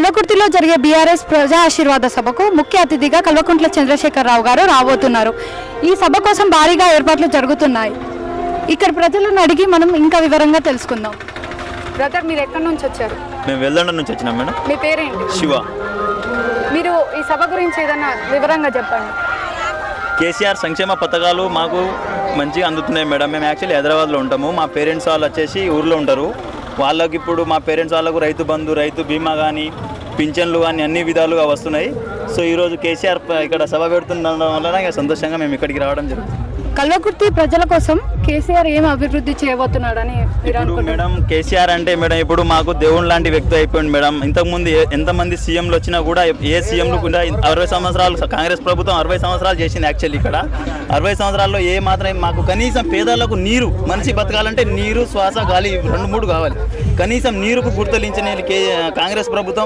కల్వకుర్తిలో జరిగే బీఆర్ఎస్ ప్రజా ఆశీర్వాద సభకు ముఖ్య అతిథిగా కల్వకుంట్ల చంద్రశేఖరరావు గారు రాబోతున్నారు ఈ సభ కోసం భారీగా ఏర్పాట్లు జరుగుతున్నాయి ఇక్కడ ప్రజలను అడిగి మనం ఇంకా వివరంగా తెలుసుకుందాం బ్రదర్ మీరు ఎక్కడి నుంచి వచ్చారు మేము వెల్లండ నుంచి వచ్చినాం మేడం మీ పేరేంటి శివ మీరు ఈ సభ గురించి ఏదైనా వివరంగా చెప్పండి కేసీఆర్ సంక్షేమ పథకాలు మాకు మంచిగా అందుతున్నాయి మేడం మేము యాక్చువల్లీ హైదరాబాద్లో ఉంటాము మా పేరెంట్స్ వాళ్ళు వచ్చేసి ఊర్లో ఉంటారు వాళ్ళకి ఇప్పుడు మా పేరెంట్స్ వాళ్ళకు రైతు బంధు రైతు బీమా కానీ పింఛన్లు కానీ అన్ని విధాలుగా వస్తున్నాయి సో ఈరోజు కేసీఆర్ ప- ఇక్కడ సభ పెడుతుండడం వలన ఇక సంతోషంగా మేము ఇక్కడికి రావడం జరుగుతుంది కల్వకుర్తి ప్రజల కోసం కేసీఆర్ ఏం అభివృద్ధి చేయబోతున్నాడని మీరు ఇప్పుడు అనుకుంటున్నారు మేడం కేసీఆర్ అంటే మేడం ఇప్పుడు మాకు దేవుని లాంటి వ్యక్తి అయిపోయింది మేడం ఇంతకుముందు ఏ- ఎంతమంది సీఎంలు వచ్చినా కూడా ఏ సీఎంలు కూడా అరవై సంవత్సరాలు కాంగ్రెస్ ప్రభుత్వం అరవై సంవత్సరాలు చేసింది యాక్చువల్లీ ఇక్కడ అరవై సంవత్సరాల్లో ఏ మాత్రం మాకు కనీసం పేదలకు నీరు మనిషి బతకాలంటే నీరు శ్వాస గాలి రెండు మూడు కావాలి కనీసం నీరుకు గుర్తలించిన కే కాంగ్రెస్ ప్రభుత్వం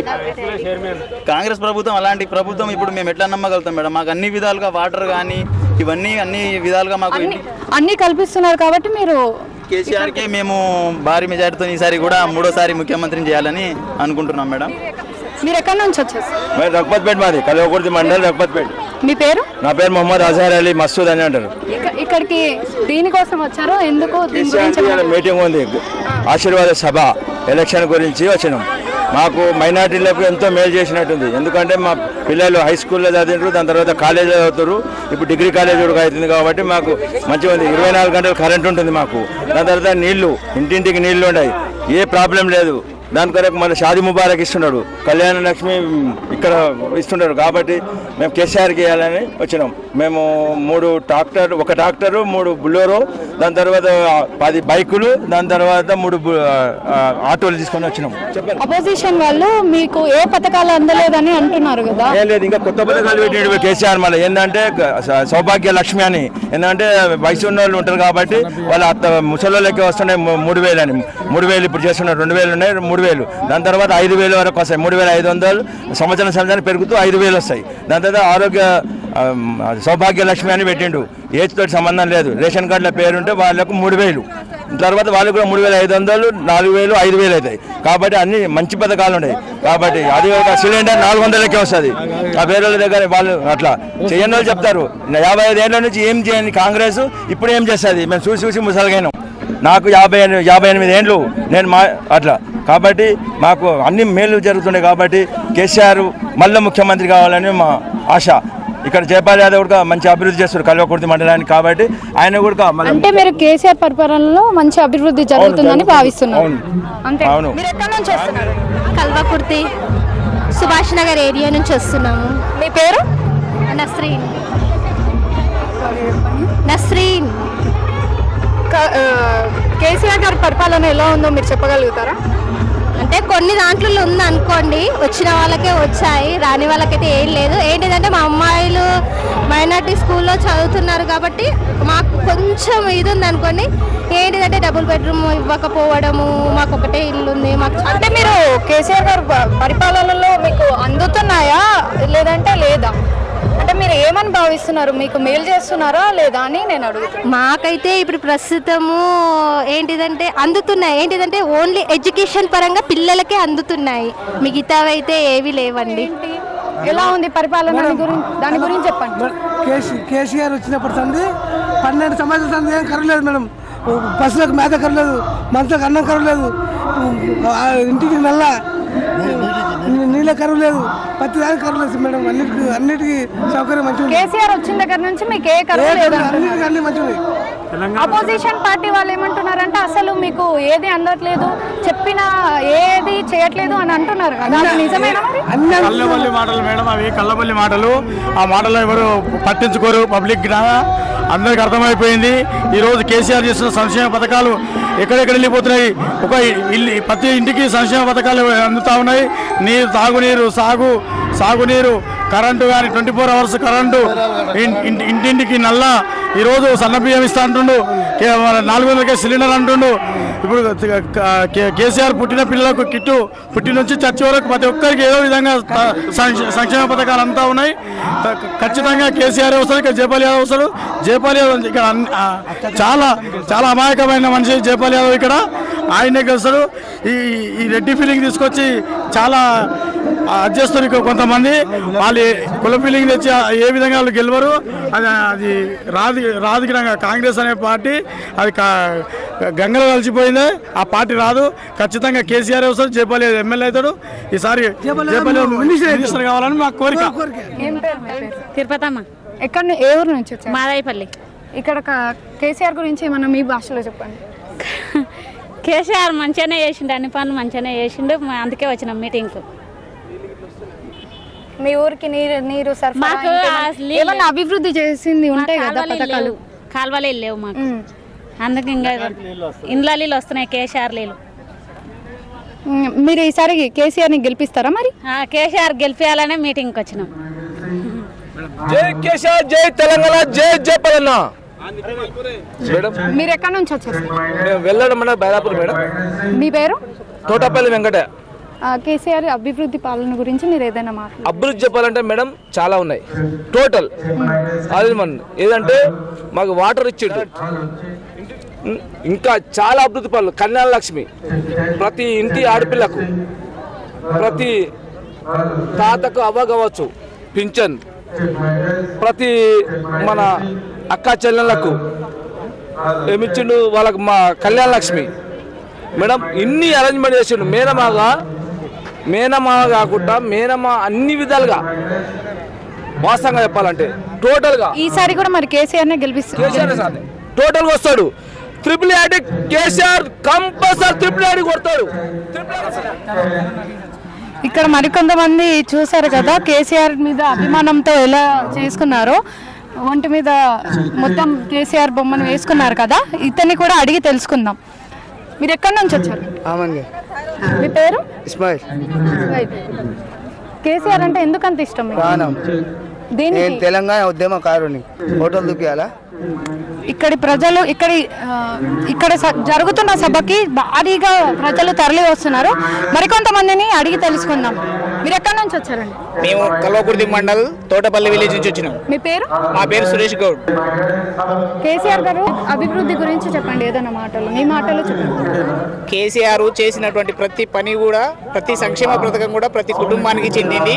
కాంగ్రెస్ ప్రభుత్వం అలాంటి ప్రభుత్వం ఇప్పుడు మేము ఎట్లా నమ్మగలుగుతాం మేడం మాకు అన్ని విధాలుగా వాటర్ కానీ ఇవన్నీ అన్ని విధాలుగా మాకు అన్ని అన్ని కల్పిస్తున్నారు కాబట్టి మీరు కేసీఆర్కే మేము భారీ మెజార్టీతో ఈసారి కూడా మూడోసారి ముఖ్యమంత్రిని చేయాలని అనుకుంటున్నాం మేడం మీరు ఎక్కడి నుంచి వచ్చారు మరి రఘుపత్పేట మాది కలవకుర్తి మండల్ రఘుపత్పేట మీ పేరు నా పేరు మొహమ్మద్ అజహర్ అలీ మసూద్ అని అంటారు ఇక్క- ఇక్కడికి దీనికోసం వచ్చారు ఎందుకు దీని గురించి కేసీఆర్ మీటింగ్ ఉంది ఆశీర్వాద సభ ఎలక్షన్ గురించి వచ్చినాం మాకు మైనార్టీలకు ఎంతో మేలు చేసినట్టుంది ఎందుకంటే మా పిల్లలు హై స్కూల్లో చదివినారు దాని తర్వాత కాలేజీలో చదువుతారు ఇప్పుడు డిగ్రీ కాలేజ్ కూడా అవుతుంది కాబట్టి మాకు మంచిగా ఉంది ఇరవై నాలుగు గంటలు కరెంట్ ఉంటుంది మాకు దాని తర్వాత నీళ్లు ఇంటింటికి నీళ్లు ఉన్నాయి ఏ ప్రాబ్లం లేదు దాని కొరకు మళ్ళీ షాదీ ముబారక్ ఇస్తున్నాడు కళ్యాణ లక్ష్మి ఇక్కడ ఇస్తున్నాడు కాబట్టి మేము కేసీఆర్కి వేయాలని వచ్చినాం మేము మూడు ట్రాక్టర్ ఒక ట్రాక్టరు మూడు బుల్లోరు దాని తర్వాత పది బైకులు దాని తర్వాత మూడు బు- ఆ, ఆటోలు తీసుకొని వచ్చినాం చెప్పండి అపోజిషన్ వాళ్ళు మీకు ఏ పథకాలు అందలేదని అంటున్నారు కదా ఏం లేదు ఇంకా కొత్త పథకాలు పెట్టిండు కేసీఆర్ మళ్ళీ ఏంటంటే స- సౌభాగ్య లక్ష్మి అని ఏంటంటే వయసు ఉన్న వాళ్ళు ఉంటారు కాబట్టి వాళ్ళ అత్త ముసలోళ్ళకి వస్తున్నాయి ము- మూడు వేలు అని మూడు వేలు ఇప్పుడు చేస్తున్నారు రెండు వేలు ఉన్నాయి మూడు వేలు దాని తర్వాత ఐదు వేలు వరకు వస్తాయి మూడు వేల ఐదు వందలు సంవత్సరం సంవత్సరం పెరుగుతూ ఐదు వేలు వస్తాయి దాని తర్వాత ఆరోగ్య ఆ, సౌభాగ్య లక్ష్మి అని పెట్టిండు ఏజ్ తోటి సంబంధం లేదు రేషన్ కార్డుల పేరుంటే వాళ్ళకు మూడు వేలు తర్వాత వాళ్ళకు కూడా మూడు వేల ఐదు వందలు నాలుగు వేలు ఐదు వేలు అవుతాయి కాబట్టి అన్ని మంచి పథకాలు ఉన్నాయి కాబట్టి అది ఒక సిలిండర్ నాలుగు వందలకే వస్తుంది ఆ వేరే వాళ్ళ దగ్గర వాళ్ళు అట్లా చేయని వాళ్ళు చెప్తారు యాభై ఐదు ఏళ్ళ నుంచి ఏం చేయని కాంగ్రెస్ ఇప్పుడు ఏం చేస్తుంది మేము చూసి చూసి ముసలిగాను నాకు యాభై ఎని- యాభై ఎనిమిది ఏండ్లు నేను మా అట్లా కాబట్టి మాకు అన్ని మేలు జరుగుతున్నాయి కాబట్టి కేసీఆర్ మళ్ళీ ముఖ్యమంత్రి కావాలని మా ఆశ ఇక్కడ జయపాల్ యాదవ్ కూడా మంచి అభివృద్ధి చేస్తారు కల్వకుర్తి మండలానికి కాబట్టి ఆయన కూడా మళ్ళీ అంటే మీరు కేసీఆర్ పరిపాలనలో మంచి అభివృద్ధి జరుగుతుందని భావిస్తున్నారు అవును. అంతే అవును. మీరు ఎక్కడి నుంచి వస్తున్నారు కల్వకుర్తి సుభాష్ నగర్ ఏరియా నుంచి వస్తున్నాము మీ పేరు నస్రీన్ నస్రీన్ క- ఆ, కేసీఆర్ గారి పరిపాలన ఎలా ఉందో మీరు చెప్పగలుగుతారా అంటే కొన్ని దాంట్లో ఉంది అనుకోండి వచ్చిన వాళ్ళకే వచ్చాయి రాని వాళ్ళకైతే ఏం లేదు ఏంటిదంటే మా అమ్మాయిలు మైనార్టీ స్కూల్లో చదువుతున్నారు కాబట్టి మాకు కొంచెం ఇది ఉంది అనుకోండి ఏంటిదంటే డబుల్ బెడ్రూమ్ ఇవ్వకపోవడము మాకు ఒకటే ఇల్లు ఉంది మాకు అంటే మీరు కేసీఆర్ గారు ప- పరిపాలనలో మీకు అందుతున్నాయా లేదంటే లేదా అంటే మీరు ఏమని భావిస్తున్నారు మీకు మేలు చేస్తున్నారా లేదా అని నేను అడుగుతున్నాను మాకైతే ఇప్పుడు ప్రస్తుతము ఏంటిదంటే అందుతున్నాయి ఏంటిదంటే ఓన్లీ ఎడ్యుకేషన్ పరంగా పిల్లలకే అందుతున్నాయి మిగతావైతే ఏవి లేవండి ఎలా ఉంది పరిపాలన దాని గురించి దాని గురించి చెప్పండి కేసీ కేసీఆర్ వచ్చినప్పటి సంది పన్నెండు సంవత్సరాల సంది ఏం కరలేదు మేడం పశువులకు మేత కరలేదు మనుషులకు అన్నం కరలేదు ఆ ఇంటికి నల్ల నీళ్ళ కరువు లేదు ప్రతి దానికి కరువు లేదు మేడం అన్నిటికి అన్నిటికీ సౌకర్యం మంచిగా ఉంది. కేసీఆర్ వచ్చిన దగ్గర నుంచి మీకు ఏ ఏ కరువు లేదు కరువు అన్నిటికీ అన్ని మంచిగా ఉన్నాయి అపోజిషన్ పార్టీ వాళ్ళు ఏమంటున్నారంటే అసలు మీకు ఏది అందట్లేదు చెప్పిన ఏది చేయట్లేదు అని అంటున్నారు కదా అది నిజమేనా మరి? అన్ని కల్లబల్లి మాటలు మేడం అవి కల్లబల్లి మాటలు ఆ మాటలు ఎవరు పట్టించుకోరు పబ్లిక్ అందరికి అర్థమైపోయింది ఈరోజు కేసీఆర్ చేస్తున్న సంక్షేమ పథకాలు ఎక్కడెక్కడ వెళ్ళిపోతున్నాయి ఒక ఇల్లు ప్రతి ఇంటికి సంక్షేమ పథకాలు అందుతా ఉన్నాయి నీరు తాగునీరు సాగు సాగునీరు కరెంటు కానీ ట్వంటీ ఫోర్ అవర్స్ కరెంటు ఇన్- ఇంటి- ఇంటింటికి నల్ల ఈరోజు సన్న బియ్యం ఇస్తా అంటుండు కే- మన నాలుగు వందలకే సిలిండర్ అంటుండు ఇప్పుడు క- కే- కేసీఆర్ పుట్టిన పిల్లలకు కిట్టు పుట్టి నుంచి చచ్చి వరకు ప్రతి ఒక్కరికి ఏదో విధంగా త- సంక్ష- సంక్షేమ పథకాలు అంతా ఉన్నాయి త- ఖచ్చితంగా కేసీఆర్ వస్తారు ఇక్కడ జయపాల్ యాదవ్ వస్తారు జయపాల్ యాదవ్ ఇక్కడ అన్ని- ఆ, చాలా చాలా అమాయకమైన మనిషి జయపాల్ యాదవ్ ఇక్కడ ఆయనే గెలుస్తాడు ఈ ఈ రెడ్డి ఫీలింగ్ తీసుకొచ్చి చాలా అడ్జస్ట్ కొంతమంది వాళ్ళు ఏ- కుల ఫీలింగ్ తెచ్చి ఆ- ఏ విధంగా వాళ్ళు గెలవరు అది అది రాది రాజకీయంగా కాంగ్రెస్ అనే పార్టీ అది కా- గంగలో కలిసిపోయింది ఆ పార్టీ రాదు ఖచ్చితంగా కేసీఆర్ వస్తాడు జయపాలి ఎమ్మెల్యే అవుతాడు ఈసారి జయపాలి మినిస్టర్ కావాలని మా కోరిక ఏం పేరు మీ పేరు? తిరుపతమ్మ ఎక్కడ ను- ఏ ఊరు నుంచి వచ్చారు మాదాయిపల్లి ఇక్కడ క- కేసీఆర్ గురించి ఏమన్నా మీ భాషలో చెప్పండి కేసీఆర్ మంచిగానే చేసిండు అన్ని పనులు మంచిగానే చేసిండు మా- అందుకే వచ్చినాం మీటింగ్కు మీ ఊరికి నీరు నీరు సరఫరా మాకు ఇంకేమన్నా- అసలు నీళ్ళు- ఏమన్నా అభివృద్ధి చేసింది ఉంటాయి కదా కాలువలే పథకాలు లేవు కాలువలే లేవు మాకు ఉమ్. అందుకే ఇంకా ఇండ్ల నీళ్ళు వస్తున్నాయి కేసీఆర్ నీళ్ళు ఉమ్, మీరు ఈసారి కేసీఆర్ని గెలిపిస్తారా మరి ఆ, కేసీఆర్ గెలిపించాలనే మీటింగ్కి వచ్చినాం జై కేసీఆర్ జై తెలంగాణ జై జయపలన్న మేడం మీరు ఎక్కడి నుంచి వచ్చారు మేము వెళ్ళడం మన బైరాపూర్ మేడం మీ పేరు తోటపల్లి వెంకట ఆ, కేసీఆర్ అభివృద్ధి పాలన గురించి మీరు ఏదైనా మాట్లాడారు అభివృద్ధి చెప్పాలంటే మేడం చాలా ఉన్నాయి టోటల్ అది మన ఏదంటే మాకు వాటర్ ఇచ్చిండు ఇం- ఇంకా చాలా అభివృద్ధి పనులు కళ్యాణ లక్ష్మి ప్రతి ఇంటి ఆడపిల్లకు ప్రతి తాతకు అవ్వ కావచ్చు పింఛన్ ప్రతి మన అక్క చెల్లెళ్ళకు ఏమిచ్చిండు వాళ్ళకు మా కళ్యాణ లక్ష్మి మేడం ఇన్ని అరేంజ్మెంట్ చేసిండు మేనమాగా మేనమా కాకుండా మేనమా అన్ని విధాలుగా వాస్తవంగా చెప్పాలంటే టోటల్గా ఈసారి కూడా మరి కేసీఆర్నే గెలిపిస్తారు కేసీఆర్ సార్ టోటల్ గా వస్తాడు triple ID KCR compulsory triple ID కొడతాడు ఇక్కడ మరికొంతమంది చూశారు కదా కేసీఆర్ మీద అభిమానంతో ఎలా చేసుకున్నారో ఒంటి మీద మొత్తం కేసీఆర్ బొమ్మను వేసుకున్నారు కదా ఇతన్ని కూడా అడిగి తెలుసుకుందాం మీరు ఎక్కడి నుంచి వచ్చారు ఆమండి మీ పేరు ఇస్మాయిల్ రైట్. కేసీఆర్ అంటే ఎందుకంత ఇష్టం మీకు? ప్రాణం దేనికి నేను తెలంగాణ ఉద్యమకారుని ఫోటోలు చూపించాలా ఇక్కడి ప్రజలు ఇక్కడి ఆ, ఇక్కడ స- జరుగుతున్న సభకి భారీగా ప్రజలు తరలి వస్తున్నారు మరికొంతమందిని అడిగి తెలుసుకుందాం మీరు ఎక్కడి నుంచి వచ్చారండి మేము కల్వకుర్తి మండల్ తోటపల్లి విలేజ్ నుంచి వచ్చినాం మీ పేరు మా పేరు సురేష్ గౌడ్ కేసీఆర్ గారు అభివృద్ధి గురించి చెప్పండి ఏదైనా మాటలు మీ మాటలు చెప్పండి కేసీఆర్ చేసినటువంటి ప్రతి పని కూడా ప్రతి సంక్షేమ పథకం కూడా ప్రతి కుటుంబానికి చెందింది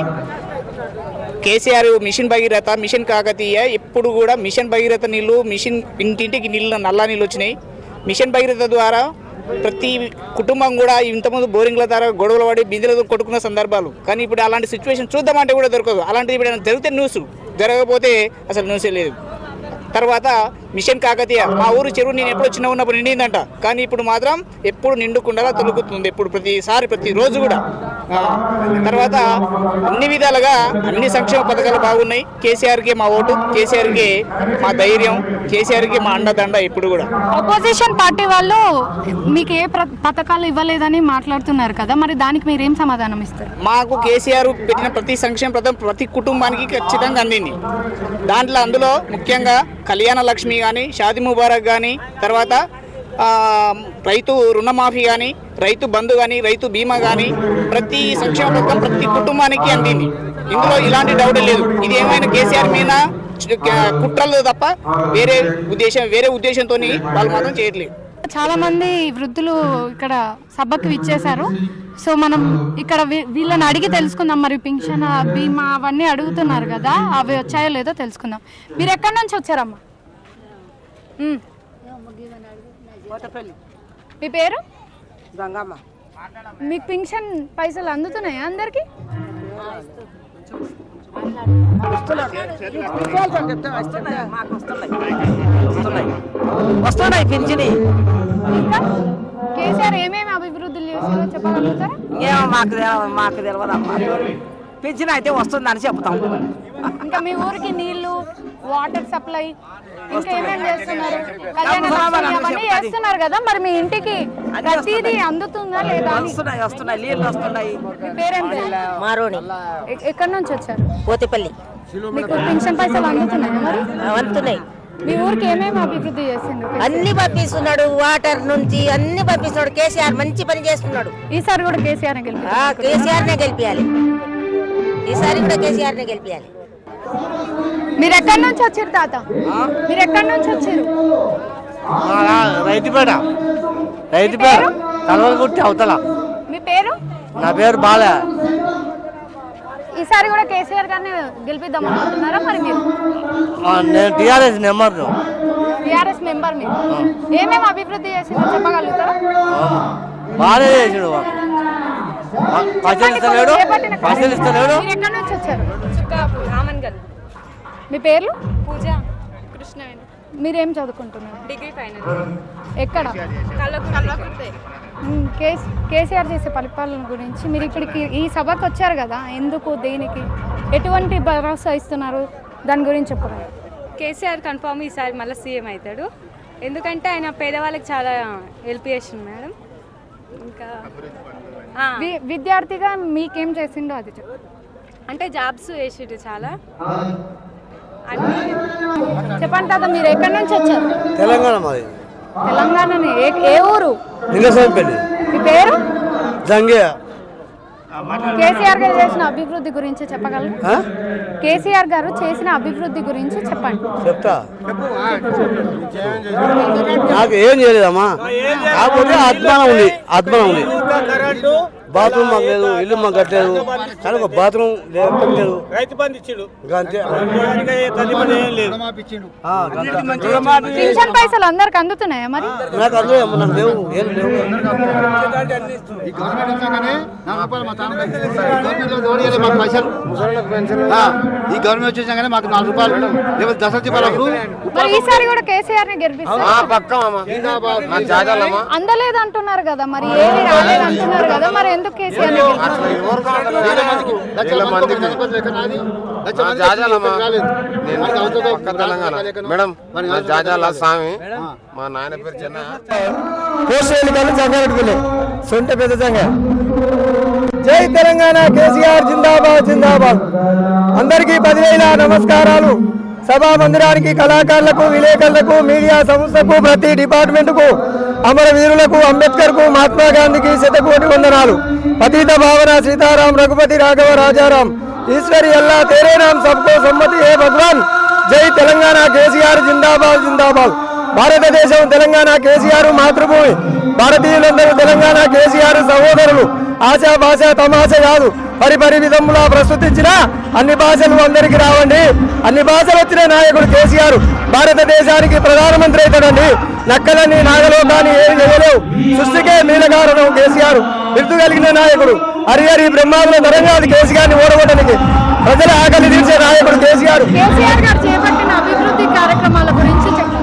కేసీఆర్ మిషన్ భగీరథ మిషన్ కాకతీయ ఎప్పుడు కూడా మిషన్ భగీరథ నీళ్లు మిషన్ ఇంటింటికి నీళ్ళు నల్లా నీళ్ళు వచ్చినాయి మిషన్ భగీరథ ద్వారా ప్రతి కుటుంబం కూడా ఇంతకుముందు బోరింగ్ల ద్వారా గొడవలు పడి బిందెలతో కొట్టుకున్న సందర్భాలు కానీ ఇప్పుడు అలాంటి సిచ్యువేషన్ చూద్దామంటే కూడా దొరకదు అలాంటిది ఇప్పుడు ఏమైనా జరిగితే న్యూస్ జరగకపోతే అసలు న్యూసే లేదు తర్వాత మిషన్ కాకతీయ మా ఊరు చెరువు నేను ఎప్పుడు చిన్న ఉన్నప్పుడు నిండిందంట కానీ ఇప్పుడు మాత్రం ఎప్పుడు నిండుకుండలా తొలుగుతుంది ఎప్పుడు ప్రతిసారి ప్రతి రోజు కూడా ఆ, తర్వాత అన్ని విధాలుగా అన్ని సంక్షేమ పథకాలు బాగున్నాయి కేసీఆర్కి మా ఓటు కేసీఆర్కి మా ధైర్యం కేసీఆర్కి మా అండదండ ఇప్పుడు కూడా అపోజిషన్ పార్టీ వాళ్ళు మీకు ఏ ప్ర- పథకాలు ఇవ్వలేదని మాట్లాడుతున్నారు కదా మరి దానికి మీరు ఏం సమాధానం ఇస్తారు మాకు కేసీఆర్ పెట్టిన ప్రతి సంక్షేమ పథకం ప్రతి కుటుంబానికి ఖచ్చితంగా అందింది దాంట్లో అందులో ముఖ్యంగా కళ్యాణ లక్ష్మి కానీ షాది ముబారక్ కానీ తర్వాత ఆ, రైతు రుణమాఫీ కానీ రైతు బంధు కానీ రైతు బీమా కానీ ప్రతి సంక్షేమ పథకం ప్రతి కుటుంబానికి అందింది ఇందులో ఇలాంటి డౌట్ లేదు ఇది ఏమైనా కేసీఆర్ మీద చి- కుట్రలు తప్ప వేరే ఉద్దేశం వేరే ఉద్దేశంతో వాళ్ళు మాత్రం చేయట్లేదు చాలా మంది వృద్ధులు ఇక్కడ సభకు ఇచ్చేశారు సో మనం ఇక్కడ వీ- వీళ్ళని అడిగి తెలుసుకుందాం మరి పింఛన్ బీమా అవన్నీ అడుగుతున్నారు కదా అవి వచ్చాయో లేదో తెలుసుకుందాం మీరు ఎక్కడి నుంచి వచ్చారమ్మా ఉమ్. మీ పేరు మీకు పింఛన్ పైసలు అందుతున్నాయా అందరికి వస్తున్నాయి పింఛని ఇంకా కేసీఆర్ ఏమేమి అభివృద్ధులు చేశారో చెప్పగలుగుతారా ఏమో మాకు తెలవదు మాకు తెలియదమ్మా పింఛన్ అయితే వస్తుందని చెప్తాం ఇంకా మీ ఊరికి నీళ్లు వాటర్ సప్లై ఇంకా ఏమేమి చేస్తున్నారు కళ్యాణ లక్ష్మి అవన్నీ చేస్తున్నారు కదా మరి మీ ఇంటికి ప్రతిదీ అందుతుందా లేదా అని. వస్తున్నాయి వస్తున్నాయి నీళ్ళు వస్తున్నాయి మీ పేరేం పేరు? మారోని ఎ- ఎక్కడి నుంచి వచ్చారు పోతిపల్లి మీకు పెన్షన్ పైసలు అందుతున్నాయా మరి వంతున్నాయి మీ ఊరికి ఏమేమి అభివృద్ధి చేసిండు అన్ని పంపిస్తున్నాడు వాటర్ నుంచి అన్ని పంపిస్తున్నాడు కేసీఆర్ మంచి పని చేస్తున్నాడు ఈసారి కూడా కేసీఆర్ గెలిపి ఆ కేసీఆర్ నే గెలిపియాలి ఈసారి కూడా కేసీఆర్ నే గెలిపియాలి మీరు ఎక్కడి నుంచి వచ్చారు తాత మీరు ఎక్కడి నుంచి వచ్చారు రైతుపేట రైతుపేట కలవకుర్తి అవతల మీ పేరు నా పేరు బాల ఈసారి కూడా కేసీఆర్ గారిని గెలిపిద్దాం అనుకుంటున్నారా మరి మీరు నేను టీఆర్ఎస్ నెంబర్ టీఆర్ఎస్ మెంబర్ మీరు ఏమేమి అభివృద్ధి చేసిందో చెప్పగలుగుతారా బాగానే చేసిండు వాడు. పైసలు ఇస్తలేడు పైసలు ఇస్తలేడు మీరు ఎక్కడి నుంచి వచ్చారు రామన్గల్ మీ పేర్లు పూజ కృష్ణవేణి మీరేం చదువుకుంటున్నారు డిగ్రీ ఫైనల్ ఎక్కడ కల్వకుర్తి ఉమ్, కేస్- కేసీఆర్ చేసే పరిపాలన గురించి మీరు ఇక్కడికి ఈ సభకు వచ్చారు కదా ఎందుకు దేనికి ఎటువంటి భరోసా ఇస్తున్నారు దాని గురించి చెప్పగలరు కేసీఆర్ కన్ఫామ్ ఈసారి మళ్ళీ సీఎం అవుతాడు ఎందుకంటే ఆయన పేదవాళ్ళకి చాలా హెల్ప్ చేసింది మేడం ఇంకా ఆ, వి- విద్యార్థిగా మీకేం చేసిండో అది చెప్పు అంటే జాబ్స్ వేసిండు చాలా చెప్పండి తాత మీరు ఎక్కడి నుంచి వచ్చారు తెలంగాణ మాది తెలంగాణని ఏ ఏ ఊరు లింగస్వామిపల్లి మీ పేరు జంగియా కేసీఆర్ గారు చేసిన అభివృద్ధి గురించి చెప్పగలరు ఆ? కేసీఆర్ గారు చేసిన అభివృద్ధి గురించి చెప్పండి చెప్తా నాకు ఏం చేయలేదమ్మా కాకపోతే అద్మానం ఉంది అద్మానం ఉంది బాత్రూమ్ మాకు లేదు ఇల్లు మాకు కట్టలేదు కానీ ఒక బాత్రూమ్ లేదు కట్టలేదు రైతు బంధు ఇచ్చిండు ఇంకా అంతే ఆ, గంత. పింఛన్ పైసలు అందరికి అందుతున్నాయా మరి నాకు అందులో ఏమో నాకు లేవు ఏం లేవు ఈ గవర్నమెంట్ వచ్చాకనే నాలుగు రూపాయలు మా తాను గవర్నమెంట్లో దోడియాలి మాకు పైసలు ఆ, ఈ గవర్నమెంట్ వచ్చాకనే మాకు నాలుగు రూపాయలు లేకపోతే దసరా దీపాలు అప్పుడు మరి ఈసారి కూడా కేసీఆర్ ని గెలిపిస్తారు అందలేదు అంటున్నారు కదా మరి ఏది రాలేదు అంటున్నారు కదా మరి ఎందుకు కేసీఆర్ ని గెలిపిస్తారు లక్షల మందికి గణపతి లెక్క నాది. లక్ష మందికి ఇక్కడ రాలేదు. మనకి అవతల పక్క తెలంగాణ మేడం నా జాజాల స్వామి మా నాయన పేరు చిన్న పోస్ట్ ఎన్నికలు జంగారెడ్డిపల్లి సొంత పెద్ద జంగ జై తెలంగాణ కేసీఆర్ జిందాబాద్ జిందాబాద్ అందరికీ పదివేల నమస్కారాలు సభా మందిరానికి కళాకారులకు విలేకరులకు మీడియా సంస్థకు ప్రతి డిపార్ట్మెంట్కు అమరవీరులకు అంబేద్కర్కు మహాత్మా గాంధీకి శతకోటి వందనాలు పతిత భావన సీతారాం రఘుపతి రాఘవ రాజారాం ఈశ్వరి అల్లా తేరే నామ్ సబ్కో సమ్మతి హే భగవాన్ జై తెలంగాణ కేసీఆర్ జిందాబాద్ జిందాబాద్ భారతదేశం తెలంగాణ కేసీఆర్ మాతృభూమి భారతీయులందరూ తెలంగాణ కేసీఆర్ సహోదరులు ఆశా భాష తమాష కాదు పరిపరి విధములా ప్రస్తుతించిన అన్ని భాషలు అందరికీ రావండి అన్ని భాషలు వచ్చిన నాయకుడు కేసీఆర్ భారతదేశానికి ప్రధానమంత్రి అవుతాడండి నక్కలని నాగలోకాన్ని ఏం చేయలేవు సృష్టికే మీనకారణం కేసీఆర్ బిరుదు కలిగిన నాయకుడు హరిహరి బ్రహ్మాదుల తరంగాది కేసీఆర్ని ఓడగొట్టడానికి ప్రజల ఆకలి తీర్చే నాయకుడు కేసీఆర్ కేసీఆర్ గారు చేపట్టిన అభివృద్ధి కార్యక్రమాల గురించి చెప్పండి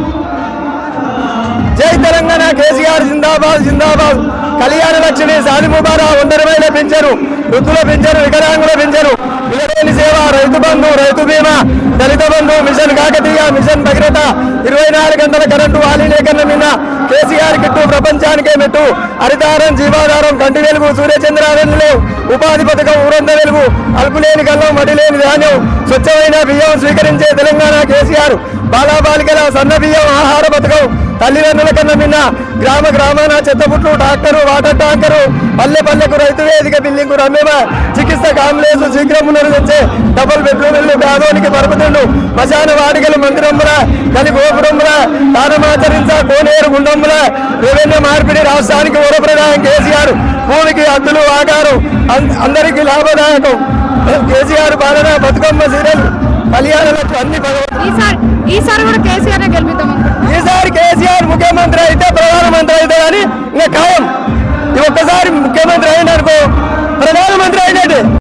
జై తెలంగాణ కేసీఆర్ జిందాబాద్ జిందాబాద్ కళ్యాణ లక్ష్మి సాది ముబారా ఒంటరి మహిళ పెంచారు వృద్ధుల పెంచారు వికలాంగుల పెంచారు విలువైన సేవ రైతు బంధు రైతు బీమా దళిత బంధు మిషన్ కాకతీయ మిషన్ భగీరథ ఇరవై నాలుగు గంటల కరెంటు వాలిలేకన్న నిన్న కేసీఆర్ కిట్టు ప్రపంచానికే మెట్టు హరితారం జీవాధారం కంటి వెలుగు సూర్యచంద్రాలను ఉపాధి పథకం ఊరంద వెలుగు అల్పులేని గల్లం మడిలేని ధాన్యం స్వచ్ఛమైన బియ్యం స్వీకరించే తెలంగాణ కేసీఆర్ బాలాబాలికల సన్న బియ్యం ఆహార పథకం తల్లిదండ్రుల కన్నా మిన్న గ్రామ గ్రామాన చెత్తపుట్లు ట్రాక్టరు వాటర్ ట్యాంకరు పల్లె పల్లెకు రైతు వేదిక బిల్డింగ్ రమ్యమ చికిత్స కాంబులెన్స్ శీఘ్రం నిర్వహించే డబుల్ బెడ్రూమ్లు పేదోనికి పరపతుండు శ్మశాన వాడికల మందిరముల కలి గోపురముల దానమాచరించ కోనేరు గుండముల రెవెన్యూ మార్పిడి రాష్ట్రానికి వరప్రదాయం కేసీఆర్ భూమికి అద్దులు ఆకారం అం- అందరికీ లాభదాయకం కేసీఆర్ పాలన బతుకమ్మ సీరియల్ కళ్యాణ లక్ష్మి అన్ని భగవంతుడు ఈసారి ఈసారి కూడా కేసీఆర్ గెలిపిద్దాం అనుకుంటున్నాను ఈసారి కేసీఆర్ ముఖ్యమంత్రి అయితే ప్రధానమంత్రి అయితే కానీ ఇంకా ఖాయం ఈ ఒక్కసారి ముఖ్యమంత్రి అయిననుకో ప్రధానమంత్రి అయినట్టు